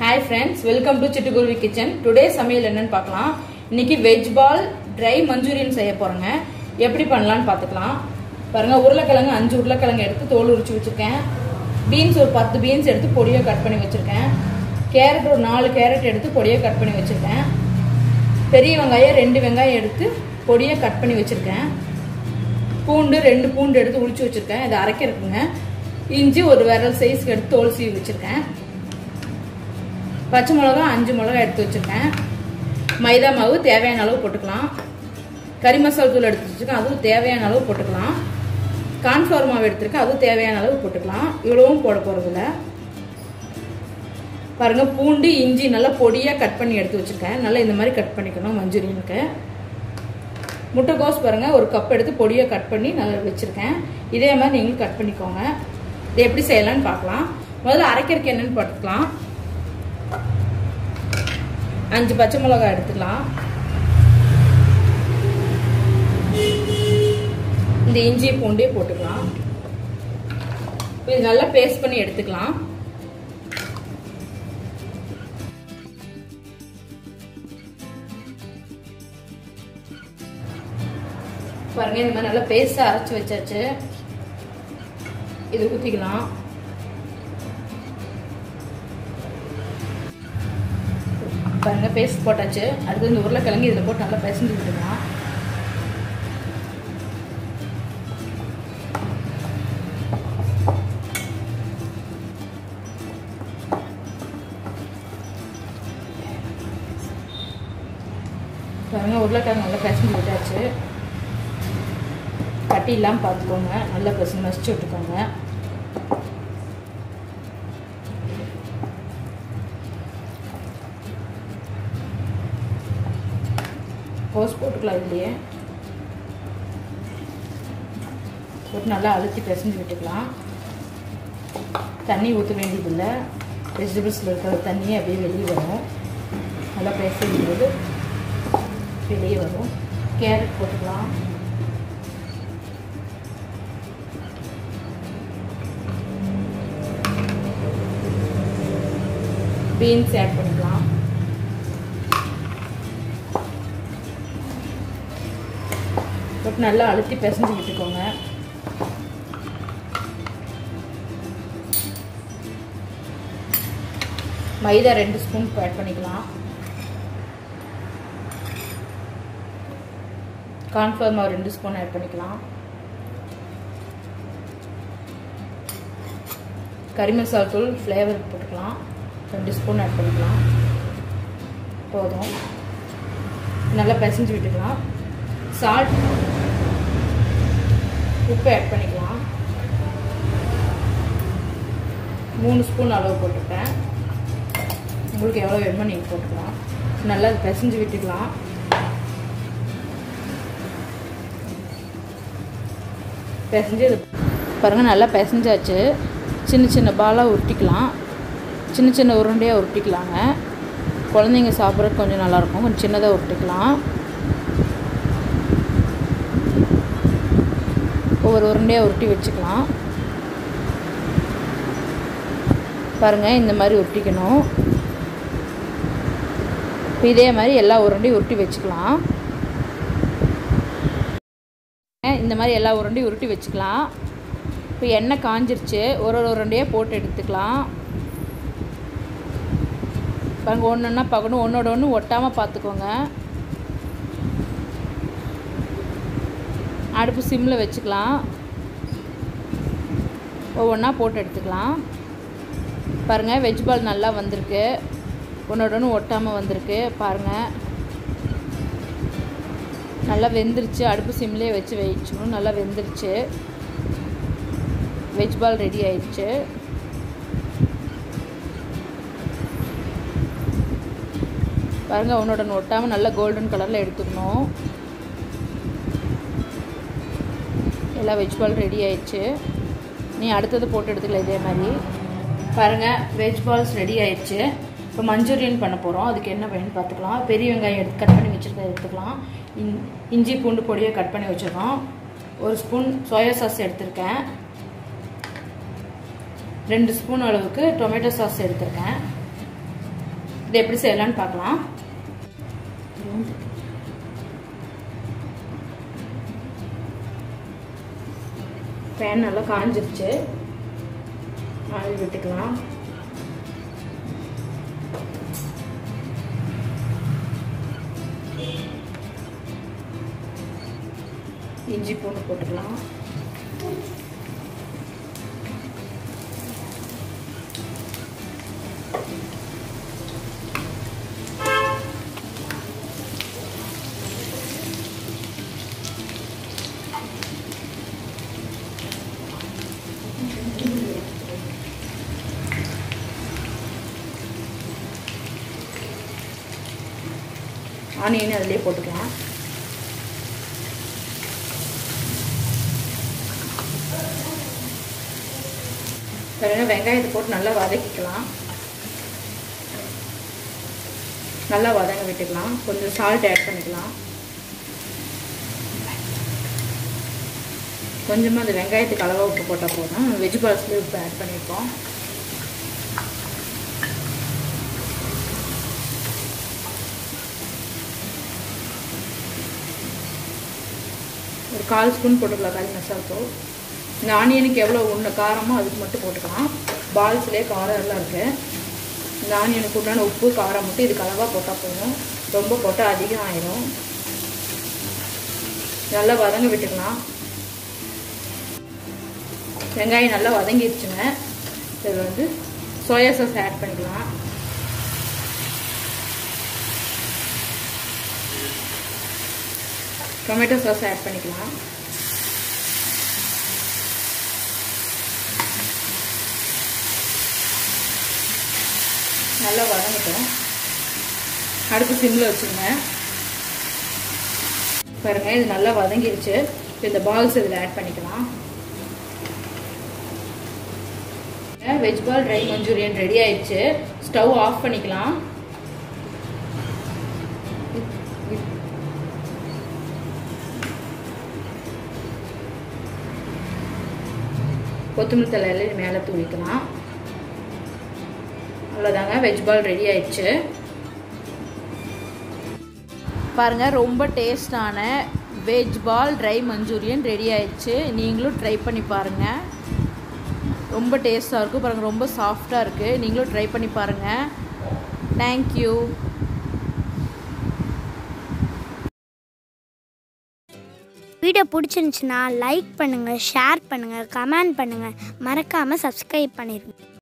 hi friends welcome to Chittukuruvi kitchen today சமையல் என்னன்னு பார்க்கலாம் இன்னைக்கு வெஜ் பால் ட்ரை மஞ்சூரியன் செய்ய போறேங்க எப்படி பண்ணலாம்னு பார்த்துக்கலாம் பாருங்க உருளைக்கிழங்கு அஞ்சு உருளைக்கிழங்கு எடுத்து தோல் உரிச்சு வச்சிருக்கேன் பீன்ஸ் ஒரு பத்து பீன்ஸ் எடுத்து பொடியாக கட் பண்ணி வச்சிருக்கேன் கேரட் ஒரு நாலு கேரட் எடுத்து பொடியாக கட் பண்ணி வச்சிருக்கேன் பெரிய வெங்காயம் ரெண்டு வெங்காயம் எடுத்து பொடியாக கட் பண்ணி வச்சிருக்கேன் பூண்டு ரெண்டு பூண்டு எடுத்து உளிச்சு வச்சிருக்கேன் இதை அரைக்கிறதுக்குங்க இஞ்சி ஒரு விரல் சைஸ்க்கு எடுத்து தோல் சீவி வச்சிருக்கேன் பச்சை மிளகா அஞ்சு மிளகா எடுத்து வச்சிருக்கேன் மைதா மாவு தேவையான அளவு போட்டுக்கலாம் கறி மசாலா தூள் எடுத்து வச்சிருக்கேன் அதுவும் தேவையான அளவு போட்டுக்கலாம் கார்ன்ஃப்ளவர் மாவு எடுத்திருக்கேன் அதுவும் தேவையான அளவு போட்டுக்கலாம் இவ்வளவும் போட போகிறதில்ல பாருங்க பூண்டு இஞ்சி நல்லா பொடியாக கட் பண்ணி எடுத்து வச்சிருக்கேன் நல்லா இந்த மாதிரி கட் பண்ணிக்கணும் மஞ்சூரியனுக்கு முட்டைக்கோஸ் பாருங்க ஒரு கப் எடுத்து பொடியாக கட் பண்ணி நல்லா வச்சிருக்கேன் இதே மாதிரி நீங்களும் கட் பண்ணிக்கோங்க இது எப்படி செய்யலாம்னு பார்க்கலாம் முதல்ல அரைக்கிறதுக்கு என்னன்னு பார்த்துக்கலாம் அஞ்சு பச்சை மிளகாய் எடுத்துக்கலாம் இந்த இஞ்சி பூண்டே போட்டுக்கலாம் இது நல்லா பேஸ்ட் பண்ணி எடுத்துக்கலாம் பாருங்க இந்த மாதிரி நல்லா பேஸ்டா அரைச்சு வச்சாச்சு இது ஊற்றிக்கலாம் பாருங்க பேஸ்ட் போட்டாச்சு அடுத்து இந்த உருளைக்கிழங்கு இதில் போட்டு நல்லா பிசைஞ்சு விட்டுக்கலாம் பாருங்க உருளைக்கிழங்கு நல்லா பிசைஞ்சு விட்டாச்சு கட்டி இல்லாமல் பார்த்துக்கோங்க நல்லா பசங்க மசிச்சு விட்டுக்கோங்க கோஸ் போட்டுக்கலாம் இதுலேயே போட்டு நல்லா அழுத்தி பிசைஞ்சு விட்டுக்கலாம் தண்ணி ஊற்ற வேண்டியதில்லை வெஜிடபிள்ஸில் இருக்கிற தண்ணியே அப்படியே வெளியே வரும் நல்லா பிசைஞ்சும்போது வெளியே வரும் கேரட் போட்டுக்கலாம் பீன்ஸ் ஆட் பண்ணிக்கலாம் போட்டு நல்லா அழுத்தி பிசைஞ்சு விட்டுக்கோங்க மைதா ரெண்டு ஸ்பூன் ஆட் பண்ணிக்கலாம் கார்ன்ஃப்ளவர் மாவு ரெண்டு ஸ்பூன் ஆட் பண்ணிக்கலாம் கறி மசாலா தூள் ஃப்ளேவர் போட்டுக்கலாம் ரெண்டு ஸ்பூன் ஆட் பண்ணிக்கலாம் போதும் நல்லா பிசைஞ்சு விட்டுக்கலாம் சால்ட் உப்பு ஆட் பண்ணிக்கலாம் மூணு ஸ்பூன் அளவு போட்டுருக்கேன் உங்களுக்கு எவ்வளோ வேணுமோ நீங்கள் போட்டுக்கலாம் நல்லா பிசைஞ்சு விட்டுக்கலாம் பிசைஞ்சு இது பாருங்கள் நல்லா பிசைஞ்சாச்சு சின்ன சின்ன பாலாக உருட்டிக்கலாம் சின்ன சின்ன உருண்டையாக உருட்டிக்கலாங்க குழந்தைங்க சாப்பிட்றதுக்கு கொஞ்சம் நல்லாயிருக்கும் கொஞ்சம் சின்னதாக உருட்டிக்கலாம் ஒவ்வொரு உருண்டையாக உருட்டி வச்சுக்கலாம் பாருங்கள் இந்த மாதிரி உருட்டிக்கணும் இப்போ இதே மாதிரி எல்லா உருண்டையும் உருட்டி வச்சுக்கலாம் இந்த மாதிரி எல்லா உருண்டையும் உருட்டி வச்சுக்கலாம் இப்போ எண்ணெய் காஞ்சிருச்சு ஒரு ஒரு உருண்டையாக போட்டு எடுத்துக்கலாம் பாருங்க ஒன்று ஒன்றா பார்க்கணும் ஒன்றோட ஒன்று ஒட்டாமல் பார்த்துக்கோங்க அடுப்பு சிம்மில் வச்சுக்கலாம் ஒவ்வொன்றா போட்டு எடுத்துக்கலாம் பாருங்கள் வெஜ் பால் நல்லா வந்திருக்கு ஒன்றோட ஒன்று ஒட்டாமல் வந்திருக்கு பாருங்கள் நல்லா வெந்துருச்சு அடுப்பு சிம்லேயே வச்சு வச்சுக்கணும் நல்லா வெந்துருச்சு வெஜ் பால் ரெடி ஆயிடுச்சு பாருங்கள் உன்னோட ஒட்டாமல் நல்லா கோல்டன் கலரில் எடுத்துக்கணும் எல்லாம் வெஜ் பால் ரெடி ஆயிடுச்சு நீ அடுத்தது போட்டு எடுத்துக்கல இதே மாதிரி பாருங்கள் வெஜ் பால்ஸ் ரெடி ஆயிடுச்சு இப்போ மஞ்சூரியன் பண்ண போகிறோம் அதுக்கு என்ன வேணும்னு பார்த்துக்கலாம் பெரிய வெங்காயம் எடுத்து கட் பண்ணி வச்சுருக்க எடுத்துக்கலாம் இன் இஞ்சி பூண்டு பொடியை கட் பண்ணி வச்சுருக்கோம் ஒரு ஸ்பூன் சோயா சாஸ் எடுத்திருக்கேன் ரெண்டு ஸ்பூன் அளவுக்கு டொமேட்டோ சாஸ் எடுத்திருக்கேன் இது எப்படி செய்யலாம்னு பார்க்கலாம் பேன் நல்லா காஞ்சிருச்சு ஆயில் விட்டுக்கலாம் இஞ்சி பூண்டு போட்டுக்கலாம் ஆனியன் அதிலே போட்டுக்கலாம் பாருங்க வெங்காயத்தை போட்டு நல்லா வதக்கிக்கலாம் நல்லா வதங்க விட்டுக்கலாம் கொஞ்சம் சால்ட் ஆட் பண்ணிக்கலாம் கொஞ்சமாக அந்த வெங்காயத்துக்கு அளவாக உப்பு போட்டால் போதும் வெஜிடபிள்ஸ்லேயும் உப்பு ஆட் பண்ணியிருக்கோம் ஒரு கால் ஸ்பூன் போட்டுக்கலாம் கறி மசாலா தூள் இந்த ஆனியனுக்கு எவ்வளோ ஒன்று காரமோ அதுக்கு மட்டும் போட்டுக்கலாம் பால்ஸ்லேயே காரம் எல்லாம் இருக்குது இந்த ஆனியனுக்கு உண்டான உப்பு காரம் மட்டும் இதுக்கு அளவாக போட்டால் போதும் ரொம்ப போட்டால் அதிகம் ஆயிரும் நல்லா வதங்க விட்டுக்கலாம் வெங்காயம் நல்லா வதங்கிடுச்சுங்க இதில் வந்து சோயா சாஸ் ஆட் பண்ணிக்கலாம் டொமேட்டோ சாஸ் ஆட் பண்ணிக்கலாம் நல்லா வதங்கட்டும் அடுப்பு சிம்மில் வச்சுருங்க பாருங்க இது நல்லா வதங்கிருச்சு இந்த பால்ஸ் இதில் ஆட் பண்ணிக்கலாம் veg ball dry Manchurian ready ஆயிடுச்சு ஸ்டவ் ஆஃப் பண்ணிக்கலாம் கொத்தமல்லி தலையில மேலே தூவிக்கலாம் அவ்வளோதாங்க வெஜ் பால் ரெடி ஆயிடுச்சு பாருங்கள் ரொம்ப டேஸ்டான veg ball dry Manchurian ready ஆயிடுச்சு நீங்களும் ட்ரை பண்ணி பாருங்கள் ரொம்ப டேஸ்ட்டாக இருக்கும் பாருங்கள் ரொம்ப சாஃப்டாக இருக்குது நீங்களும் ட்ரை பண்ணி பாருங்கள் தேங்க்யூ வீடியோ பிடிச்சிருந்துச்சுன்னா லைக் பண்ணுங்கள் ஷேர் பண்ணுங்கள் கமெண்ட் பண்ணுங்கள் மறக்காமல் சப்ஸ்கிரைப் பண்ணிடுங்க